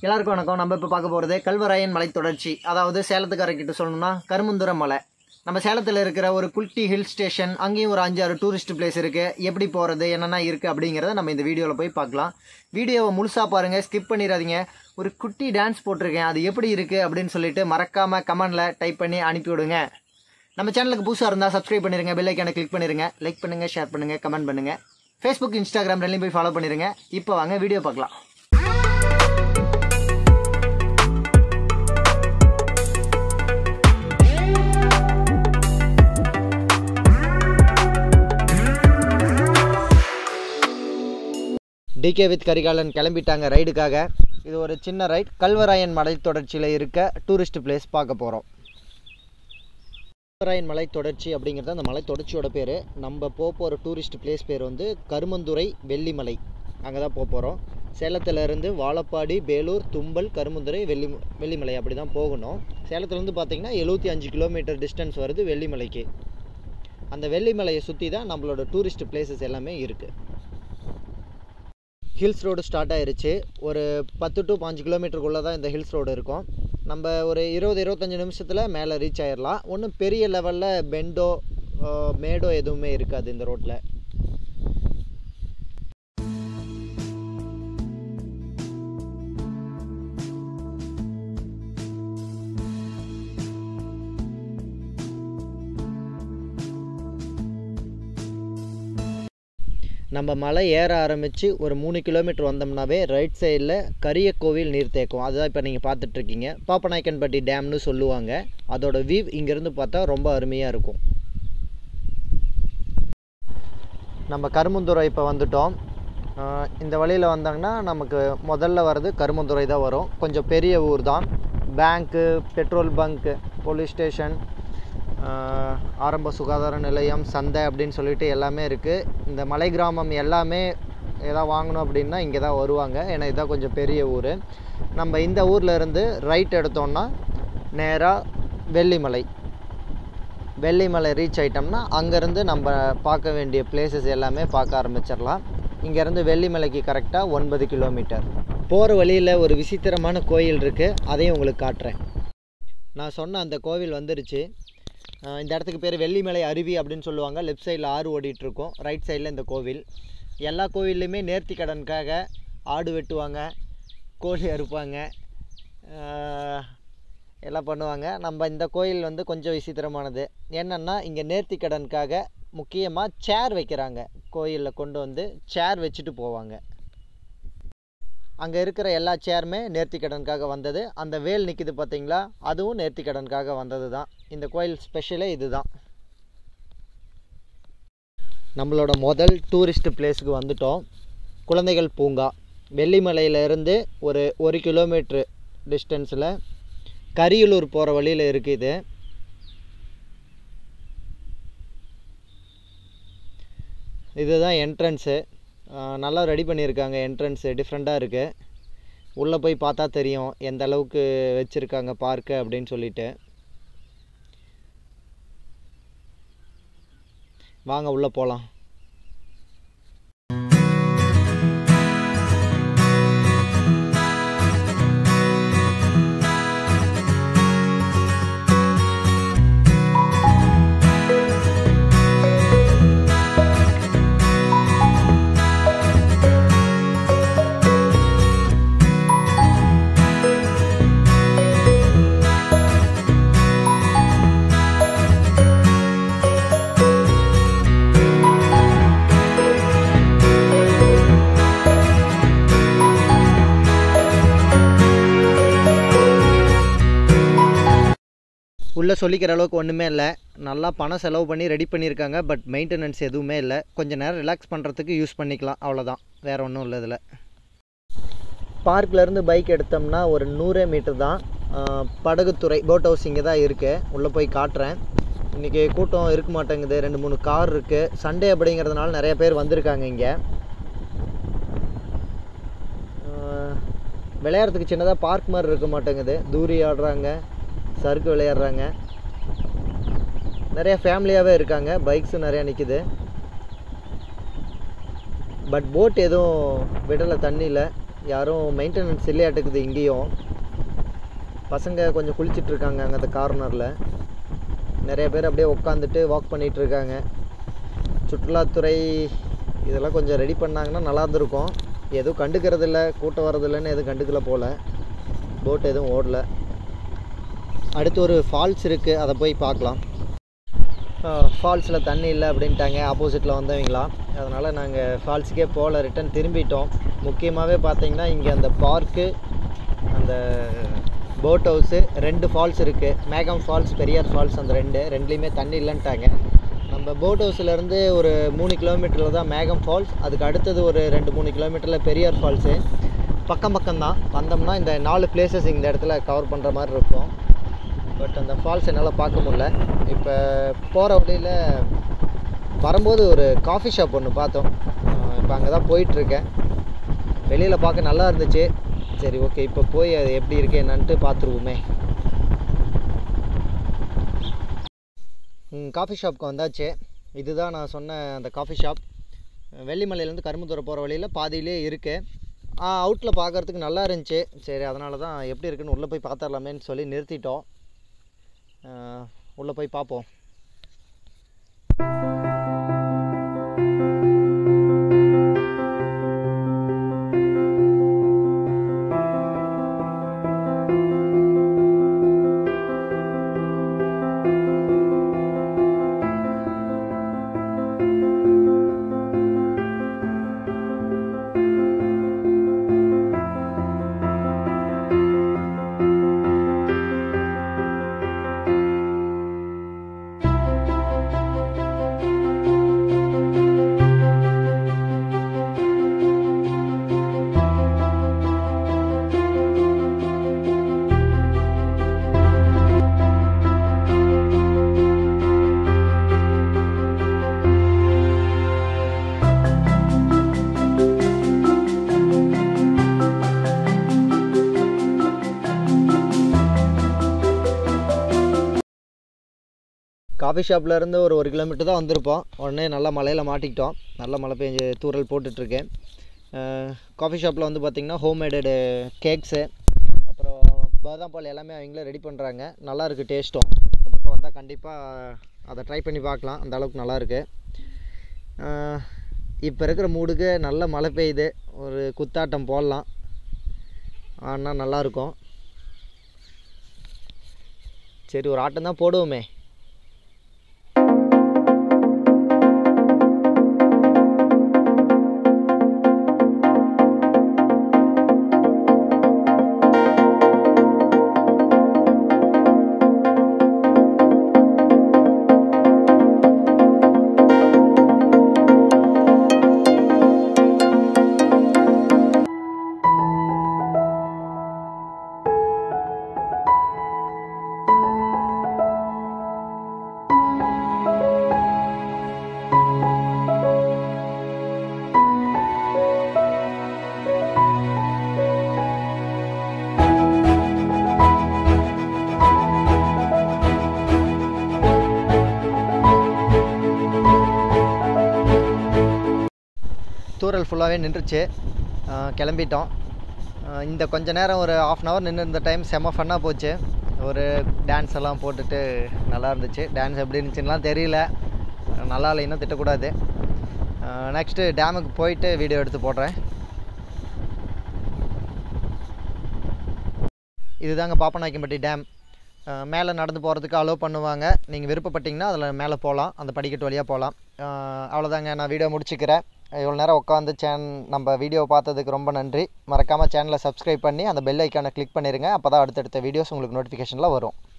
எல்லாருக்கும் வணக்கம் நம்ம இப்போ பார்க்க போகிறது கல்வராயன் மலை தொடர்ச்சி அதாவது சேலத்துக்காரர்கிட்ட சொல்லணும்னா கருமுந்துரம் மலை நம்ம சேலத்தில் இருக்கிற ஒரு குல்ட்டி ஹில் ஸ்டேஷன் அங்கேயும் ஒரு அஞ்சாறு டூரிஸ்ட் பிளேஸ் இருக்குது எப்படி போகிறது என்னென்ன இருக்குது அப்படிங்கிறத நம்ம இந்த வீடியோவில் போய் பார்க்கலாம் வீடியோவை முழுசாக பாருங்கள் ஸ்கிப் பண்ணிடாதீங்க ஒரு குட்டி டான்ஸ் போட்டிருக்கேன் அது எப்படி இருக்குது அப்படின்னு சொல்லிட்டு மறக்காமல் கமெண்டில் டைப் பண்ணி அனுப்பி விடுங்க நம்ம சேனலுக்கு புதுசாக இருந்தால் சப்ஸ்கிரைப் பண்ணிருங்க பெல் ஐக்கானை கிளிக் பண்ணிருங்க லைக் பண்ணுங்கள் ஷேர் பண்ணுங்கள் கமெண்ட் பண்ணுங்கள் ஃபேஸ்புக் இன்ஸ்டாகிராம் ரெண்டுலையும் போய் ஃபாலோ பண்ணிருங்க இப்போ வாங்க வீடியோ பார்க்கலாம் டிகே வித் கரிகாலன் கிளம்பிட்டாங்க ரைடுக்காக இது ஒரு சின்ன ரைட் கல்வராயன் மலை தொடர்ச்சியில் இருக்க டூரிஸ்ட் பிளேஸ் பார்க்க போகிறோம் கல்வராயன் மலை தொடர்ச்சி அப்படிங்கிறது அந்த மலை தொடர்ச்சியோட பேர் நம்ம போக போகிற டூரிஸ்ட் பிளேஸ் பேர் வந்து கருமந்துறை வெள்ளிமலை அங்கே தான் போக போகிறோம் சேலத்திலேருந்து வாழப்பாடி பேலூர் தும்பல் கருமந்துறை வெள்ளி வெள்ளிமலை அப்படி தான் போகணும் சேலத்துலேருந்து பார்த்தீங்கன்னா எழுபத்தி அஞ்சு கிலோமீட்டர் டிஸ்டன்ஸ் வருது வெள்ளிமலைக்கு அந்த வெள்ளிமலையை சுற்றி தான் நம்மளோட டூரிஸ்ட் பிளேசஸ் எல்லாமே இருக்குது ஹில்ஸ் ரோடு ஸ்டார்ட் ஆயிருச்சு ஒரு பத்து டு பாஞ்சு கிலோமீட்டருக்குள்ளே தான் இந்த ஹில்ஸ் ரோடு இருக்கும் நம்ம ஒரு இருபது இருபத்தஞ்சி நிமிஷத்தில் மேலே ரீச் ஆயிடலாம் ஒன்றும் பெரிய லெவலில் பெண்டோ அஹ், மேடோ எதுவுமே இருக்காது இந்த ரோட்டில் நம்ம மலை ஏற ஆரம்பித்து ஒரு மூணு கிலோமீட்டர் வந்தோம்னாவே ரைட் சைடில் கரிய கோவில் நீர்த்தேக்கம் அதுதான் இப்போ நீங்கள் பார்த்துட்ருக்கீங்க பாப்பநாயக்கன்பட்டி டேம்னு சொல்லுவாங்க அதோட வியூ இங்கேருந்து பார்த்தா ரொம்ப அருமையாக இருக்கும் நம்ம கருமுந்துறை இப்போ வந்துட்டோம் ஆஹ் இந்த வழியில் வந்தாங்கன்னா நமக்கு முதல்ல வர்றது கருமுந்துறை தான் வரும் கொஞ்சம் பெரிய ஊர் தான் bank petrol bunk police station ஆஹ் ஆரம்ப சுகாதார நிலையம் சந்தை அப்படின்னு சொல்லிட்டு எல்லாமே இருக்குது இந்த மலை கிராமம் எல்லாமே எதாவது வாங்கணும் அப்படின்னா இங்கே தான் வருவாங்க ஏன்னா இதுதான் கொஞ்சம் பெரிய ஊர் நம்ம இந்த ஊரில் இருந்து ரைட் எடுத்தோம்னா நேராக வெள்ளிமலை வெள்ளிமலை ரீச் ஆயிட்டோம்னா அங்கேருந்து நம்ம பார்க்க வேண்டிய பிளேசஸ் எல்லாமே பார்க்க ஆரம்பிச்சிடலாம் இங்கேருந்து வெள்ளிமலைக்கு கரெக்டாக ஒன்பது கிலோமீட்டர் போகிற வழியில் ஒரு விசித்திரமான கோயில் இருக்குது அதையும் உங்களுக்கு காட்டுறேன் நான் சொன்ன அந்த கோவில் வந்துருச்சு அஹ் இந்த இடத்துக்கு பேர் வெள்ளிமலை அருவி அப்படின்னு சொல்லுவாங்க லெஃப்ட் சைடில் ஆறு ஓடிட்டு இருக்கும் ரைட் சைடில் இந்த கோவில் எல்லா கோவில்லையுமே நேர்த்தி கடனுக்காக ஆடு வெட்டுவாங்க கோழி அறுப்பாங்க அஹ் எல்லாம் பண்ணுவாங்க நம்ம இந்த கோயில் வந்து கொஞ்சம் விசித்திரமானது என்னென்னா இங்கே நேர்த்தி கடனுக்காக முக்கியமாக சேர் வைக்கிறாங்க கோயிலில் கொண்டு வந்து சேர் வச்சுட்டு போவாங்க அங்கே இருக்கிற எல்லா சேருமே நேர்த்தி கடனுக்காக வந்தது அந்த வேல் நிற்கிது பார்த்தீங்களா அதுவும் நேர்த்தி கடனுக்காக வந்தது தான் இந்த கோயில் ஸ்பெஷலே இதுதான் நம்மளோட முதல் டூரிஸ்ட் பிளேஸுக்கு வந்துட்டோம் குழந்தைகள் பூங்கா வெள்ளிமலையிலேருந்து ஒரு ஒரு கிலோமீட்ரு டிஸ்டன்ஸில் கரியலூர் போகிற வழியில் இருக்குது இது இதுதான் என்ட்ரன்ஸு நல்லா ரெடி பண்ணியிருக்காங்க என்ட்ரன்ஸு டிஃப்ரெண்ட்டாக இருக்குது உள்ளே போய் பார்த்தா தெரியும் எந்த அளவுக்கு வச்சுருக்காங்க பார்க்கு அப்படின்னு சொல்லிட்டு வாங்க உள்ளே போகலாம் உள்ளே சொல்லிக்கிற அளவுக்கு ஒன்றுமே இல்லை நல்லா பணம் செலவு பண்ணி ரெடி பண்ணியிருக்காங்க பட் மெயின்டெனன்ஸ் எதுவுமே இல்லை கொஞ்சம் நேரம் ரிலாக்ஸ் பண்ணுறதுக்கு யூஸ் பண்ணிக்கலாம் அவ்வளோதான் வேறு ஒன்றும் இல்லை இதில் பார்க்லேருந்து பைக் எடுத்தோம்னா ஒரு நூறே மீட்டர் தான் ஆஹ் படகுத்துறை போட் ஹவுஸ் இங்கே தான் இருக்குது உள்ளே போய் காட்டுறேன் இன்றைக்கி கூட்டம் இருக்க மாட்டேங்குது ரெண்டு மூணு கார் இருக்குது சண்டே அப்படிங்கிறதுனால நிறைய பேர் வந்திருக்காங்க இங்கே ஆஹ் விளையாடுறதுக்கு சின்னதாக பார்க் மாதிரி இருக்க மாட்டேங்குது தூரி ஆடுறாங்க சறுக்கு விளையாடுறாங்க நிறைய ஃபேமிலியாகவே இருக்காங்க பைக்ஸும் நிறையா நிற்கிது பட் போட் எதுவும் விடலை தண்ணியில் யாரும் மெயின்டெனன்ஸ் இல்லையாட்டுக்குது இங்கேயும் பசங்க கொஞ்சம் குளிச்சிட்டு இருக்காங்க அங்கே அந்த கார்னரில் நிறைய பேர் அப்படியே உட்காந்துட்டு வாக் பண்ணிட்டு இருக்காங்க சுற்றுலாத்துறை இதெல்லாம் கொஞ்சம் ரெடி பண்ணாங்கன்னா நல்லா இருந்திருக்கும் எதுவும் கண்டுக்கிறது இல்லை கூட்டம் வரதில்லைன்னு எதுவும் கண்டுக்கல போல் போட் எதுவும் ஓடல அடுத்து ஒரு ஃபால்ஸ் இருக்குது அதை போய் பார்க்கலாம் ஃபால்ஸில் தண்ணி இல்லை அப்படின்ட்டாங்க ஆப்போசிட்டில் வந்தவங்களாம் அதனால் நாங்கள் ஃபால்ஸுக்கே போகல ரிட்டன் திரும்பிட்டோம் முக்கியமாகவே பார்த்தீங்கன்னா இங்கே அந்த பார்க்கு அந்த போட் ஹவுஸு ரெண்டு ஃபால்ஸ் இருக்குது மேகம் ஃபால்ஸ் பெரியார் ஃபால்ஸ் அந்த ரெண்டு ரெண்டுலேயுமே தண்ணி இல்லைன்ட்டாங்க நம்ம போட் ஹவுஸ்லேருந்து ஒரு மூணு கிலோமீட்டரில் தான் மேகம் ஃபால்ஸ் அதுக்கு அடுத்தது ஒரு ரெண்டு மூணு கிலோமீட்டரில் பெரியார் ஃபால்ஸு பக்கம் பக்கம்தான் வந்தோம்னா இந்த நாலு பிளேசஸ் இந்த இடத்துல கவர் பண்ணுற மாதிரி இருக்கும் பட் அந்த ஃபால்ஸ் என்னால் பார்க்க முடியல இப்போ போகிற வழியில் வரும்போது ஒரு காஃபி ஷாப் ஒன்று பார்த்தோம் இப்போ அங்கே தான் போயிட்டுருக்கேன் வெளியில் பார்க்க நல்லா இருந்துச்சு சரி ஓகே இப்போ போய் அது எப்படி இருக்கு என்னன்ட்டு பார்த்துருவோமே காஃபி ஷாப்க்கு வந்தாச்சு இதுதான் நான் சொன்ன அந்த காஃபி ஷாப் வெள்ளிமலையிலேருந்து கரும்புத்துறை போகிற வழியில் பாதியிலே இருக்குது அவுட்டில் பார்க்குறதுக்கு நல்லா இருந்துச்சு சரி அதனால தான் எப்படி இருக்குன்னு உள்ளே போய் பார்த்துடலாமேன்னு சொல்லி நிறுத்திட்டோம் உள்ளே போய் பார்ப்போம் காஃபி ஷாப்லேருந்து ஒரு ஒரு கிலோமீட்டர் தான் வந்திருப்போம் உடனே நல்லா மலையில் மாட்டிக்கிட்டோம் நல்லா மழை பெஞ்சு தூரல் போட்டுட்ருக்கு காஃபி ஷாப்பில் வந்து பார்த்திங்கன்னா ஹோம் மேடடு கேக்ஸு அப்புறம் பாதாம் பால் எல்லாமே அவங்களே ரெடி பண்ணுறாங்க நல்லா இருக்குது டேஸ்ட்டும் இந்த பக்கம் வந்தால் கண்டிப்பாக அதை ட்ரை பண்ணி பார்க்கலாம் அந்த அளவுக்கு நல்லா இருக்கு இப்போ இருக்கிற மூடுக்கு நல்ல மழை பெய்யுது ஒரு குத்தாட்டம் போடலாம் ஆனால் நல்லாயிருக்கும் சரி ஒரு ஆட்டம் தான் போடுவோமே தூரல் ஃபுல்லாகவே நின்றுச்சு ஆஹ் கிளம்பிட்டோம் ஆஹ் இந்த கொஞ்ச நேரம் ஒரு ஆஃப் அன் ஹவர் நின்று இருந்த டைம் செம்ம ஃபன்னாக போச்சு ஒரு டான்ஸ் எல்லாம் போட்டுட்டு நல்லா இருந்துச்சு டான்ஸ் எப்படி இருந்துச்சுன்னெலாம் தெரியல நல்லா இல்லைன்னா திட்டக்கூடாது நெக்ஸ்ட்டு டேமுக்கு போயிட்டு வீடியோ எடுத்து போடுறேன் இதுதாங்க பாப்பநாயக்கம்பட்டி டேம் மேலே நடந்து போகிறதுக்கு அலோவ் பண்ணுவாங்க நீங்கள் விருப்பப்பட்டீங்கன்னா அதில் மேலே போகலாம் அந்த படிக்கட்டு வழியாக போகலாம் அவ்வளோதாங்க நான் வீடியோ முடிச்சுக்கிறேன் இவ்வளோ நேரம் உட்காந்து சேன் நம்ம வீடியோ பார்த்ததுக்கு ரொம்ப நன்றி மறக்காமல் சேனலை சப்ஸ்கிரைப் பண்ணி அந்த பெல் ஐக்கானை கிளிக் பண்ணிடுங்க அப்போ தான் அடுத்தடுத்த வீடியோஸ் உங்களுக்கு நோட்டிஃபிகேஷனில் வரும்